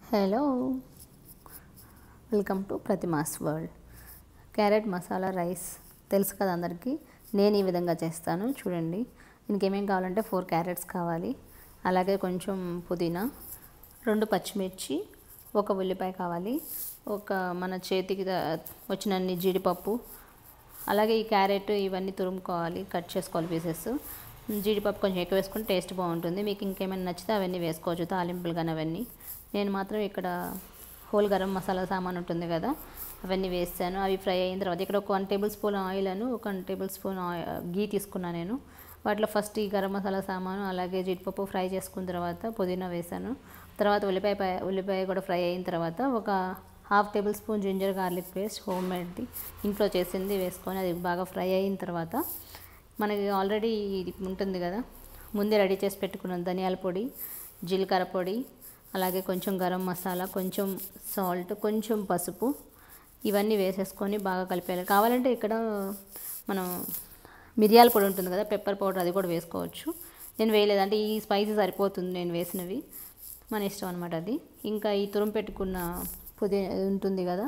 hello welcome to Pratima's world carrot masala rice తెలుసు కదా అందరికీ నేను ఈ విధంగా చేస్తాను చూడండి ఇంకేమేం కావాలంటే ఫోర్ క్యారెట్స్ కావాలి అలాగే కొంచెం పుదీనా రెండు పచ్చిమిర్చి ఒక ఉల్లిపాయ కావాలి ఒక మన చేతికి ద- వచ్చినన్ని జీడిపప్పు అలాగే ఈ క్యారెట్ ఇవన్నీ తురుముకోవాలి కట్ చేసుకోవాలి పీసెస్ జీడిపప్పు కొంచెం ఎక్కువ వేసుకుంటే టేస్ట్ బాగుంటుంది మీకు ఇంకేమైనా నచ్చితే అవన్నీ వేసుకోవచ్చు తాలింపులు కానీ అవన్నీ నేను మాత్రం ఇక్కడ హోల్ గరం మసాలా సామాన్ ఉంటుంది కదా అవన్నీ వేస్తాను అవి ఫ్రై అయిన తర్వాత ఇక్కడ ఒక వన్ టేబుల్ స్పూన్ ఆయిల్ అను ఒక వన్ టేబుల్ స్పూన్ ఆయి- గీ తీసుకున్నాను నేను వాటిలో ఫస్ట్ ఈ గరం మసాలా సామాను అలాగే జీడిపప్పు ఫ్రై చేసుకున్న తర్వాత పుదీనా వేసాను తర్వాత ఉల్లిపాయ పై- ఉల్లిపాయ కూడా ఫ్రై అయిన తర్వాత ఒక half tablespoon ginger garlic paste home మేడ్ది ఇంట్లో చేసింది వేసుకొని అది బాగా ఫ్రై అయిన తర్వాత మనకి ఆల్రెడీ ఇది ఉంటుంది కదా ముందే రెడీ చేసి పెట్టుకున్న ధనియాల పొడి జీలకర్ర పొడి అలాగే కొంచెం గరం మసాలా కొంచెం సాల్ట్ కొంచెం పసుపు ఇవన్నీ వేసేసుకొని బాగా కలిపేయాలి కావాలంటే ఇక్కడ మనం మిరియాల పొడి ఉంటుంది కదా పెప్పర్ పౌడర్ అది కూడా వేసుకోవచ్చు నేను వేయలేదు అంటే ఈ స్పైసీ సరిపోతుంది నేను వేసినవి మన ఇష్టం అనమాట అది ఇంకా ఈ తురుము పెట్టుకున్న పుదీ ఉంటుంది కదా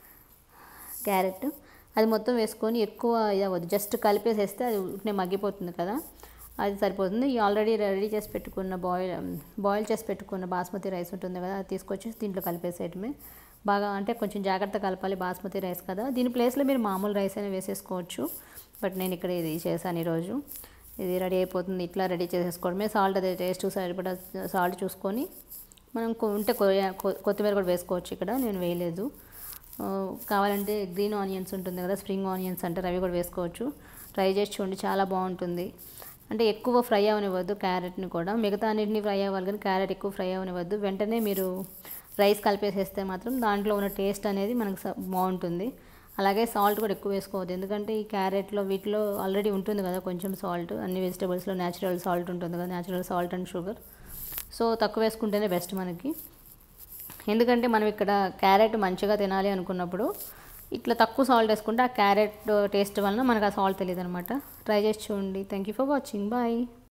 క్యారెట్ అది మొత్తం వేసుకొని ఎక్కువ ఇది అవ్వదు జస్ట్ కలిపేసేస్తే అది ఉట్నే మగ్గిపోతుంది కదా అది సరిపోతుంది ఈ ఆల్రెడీ రెడీ చేసి పెట్టుకున్న బాయిల్ బాయిల్ చేసి పెట్టుకున్న బాస్మతి రైస్ ఉంటుంది కదా అది తీసుకొచ్చి దీంట్లో కలిపేసేయటమే బాగా అంటే కొంచెం జాగ్రత్త కలపాలి బాస్మతి రైస్ కదా దీని ప్లేస్లో మీరు మామూలు రైస్ అయినా వేసేసుకోవచ్చు బట్ నేను ఇక్కడ ఇది చేశాను ఈరోజు ఇది రెడీ అయిపోతుంది ఇట్లా రెడీ చేసేసుకోవడమే సాల్ట్ అదే టేస్ట్ సరిపడా సాల్ట్ చూసుకొని మనం కొ- ఉంటే కొయ్య- కొ- కొత్తిమీర కూడా వేసుకోవచ్చు ఇక్కడ నేను వేయలేదు ఆ, కావాలంటే గ్రీన్ ఆనియన్స్ ఉంటుంది కదా స్ప్రింగ్ ఆనియన్స్ అంటారు అవి కూడా వేసుకోవచ్చు ట్రై చేసి చూడండి చాలా బాగుంటుంది అంటే ఎక్కువ ఫ్రై అవనివ్వద్దు క్యారెట్ని కూడా మిగతా అన్నిటిని ఫ్రై అవ్వాలి కానీ క్యారెట్ ఎక్కువ ఫ్రై అవనివ్వద్దు వెంటనే మీరు రైస్ కలిపేసేస్తే మాత్రం దాంట్లో ఉన్న టేస్ట్ అనేది మనకు స- బాగుంటుంది అలాగే సాల్ట్ కూడా ఎక్కువ వేసుకోవద్దు ఎందుకంటే ఈ క్యారెట్లో వీటిలో ఆల్రెడీ ఉంటుంది కదా కొంచెం సాల్ట్ అన్ని వెజిటేబుల్స్లో న్యాచురల్ సాల్ట్ ఉంటుంది కదా natural salt and sugar so తక్కువ వేసుకుంటేనే బెస్ట్ మనకి ఎందుకంటే మనం ఇక్కడ క్యారెట్ మంచిగా తినాలి అనుకున్నప్పుడు ఇట్లా తక్కువ సాల్ట్ వేసుకుంటే ఆ క్యారెట్ టేస్ట్ వలన మనకు ఆ సాల్ట్ తెలియదు అనమాట ట్రై చేసి చూడండి thank you for watching bye